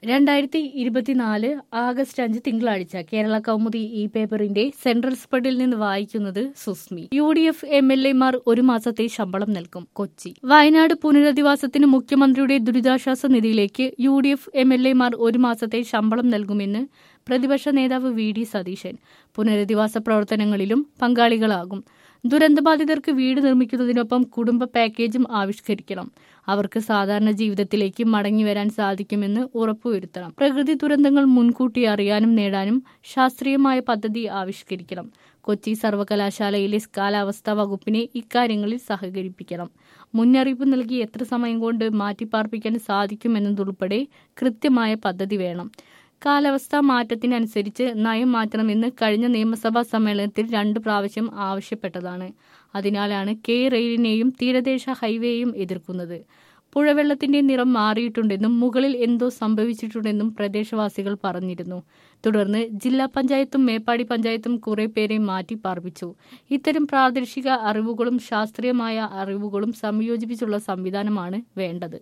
രണ്ടായിരത്തി ഇരുപത്തിനാല് ആഗസ്റ്റ് അഞ്ച് തിങ്കളാഴ്ച കേരള കൗമുദി ഈ പേപ്പറിന്റെ സെൻട്രൽ സ്പ്രെഡിൽ നിന്ന് വായിക്കുന്നത് Susmi U D F M L എമാർ ഒരു മാസത്തെ ശമ്പളം നൽകും കൊച്ചി വയനാട് പുനരധിവാസത്തിന് മുഖ്യമന്ത്രിയുടെ ദുരിതാശ്വാസ നിധിയിലേക്ക് U D F M L എമാർ ഒരു മാസത്തെ ശമ്പളം നൽകുമെന്ന് പ്രതിപക്ഷ നേതാവ് വി ഡി സതീശൻ പുനരധിവാസ പ്രവർത്തനങ്ങളിലും പങ്കാളികളാകും ദുരന്തബാധിതർക്ക് വീട് നിർമ്മിക്കുന്നതിനൊപ്പം കുടുംബ പാക്കേജും ആവിഷ്കരിക്കണം അവർക്ക് സാധാരണ ജീവിതത്തിലേക്ക് മടങ്ങിവരാൻ സാധിക്കുമെന്ന് ഉറപ്പുവരുത്തണം പ്രകൃതി ദുരന്തങ്ങൾ മുൻകൂട്ടി അറിയാനും നേടാനും ശാസ്ത്രീയമായ പദ്ധതി ആവിഷ്കരിക്കണം കൊച്ചി സർവകലാശാലയിലെ കാലാവസ്ഥാ വകുപ്പിനെ ഇക്കാര്യങ്ങളിൽ സഹകരിപ്പിക്കണം മുന്നറിയിപ്പ് നൽകി എത്ര സമയം കൊണ്ട് മാറ്റിപ്പാർപ്പിക്കാൻ സാധിക്കുമെന്നതുൾപ്പെടെ കൃത്യമായ പദ്ധതി വേണം കാലാവസ്ഥാ മാറ്റത്തിനനുസരിച്ച് നയം മാറ്റണമെന്ന് കഴിഞ്ഞ നിയമസഭാ സമ്മേളനത്തിൽ രണ്ട് പ്രാവശ്യം ആവശ്യപ്പെട്ടതാണ് അതിനാലാണ് കെ റെയിലിനെയും തീരദേശ ഹൈവേയും എതിർക്കുന്നത് പുഴവെള്ളത്തിന്റെ നിറം മാറിയിട്ടുണ്ടെന്നും മുകളിൽ എന്തോ സംഭവിച്ചിട്ടുണ്ടെന്നും പ്രദേശവാസികൾ പറഞ്ഞിരുന്നു തുടർന്ന് ജില്ലാ പഞ്ചായത്തും മേപ്പാടി പഞ്ചായത്തും കുറെ പേരെ മാറ്റി പാർപ്പിച്ചു ഇത്തരം പ്രാദേശിക അറിവുകളും ശാസ്ത്രീയമായ അറിവുകളും സംയോജിപ്പിച്ചുള്ള സംവിധാനമാണ് വേണ്ടത്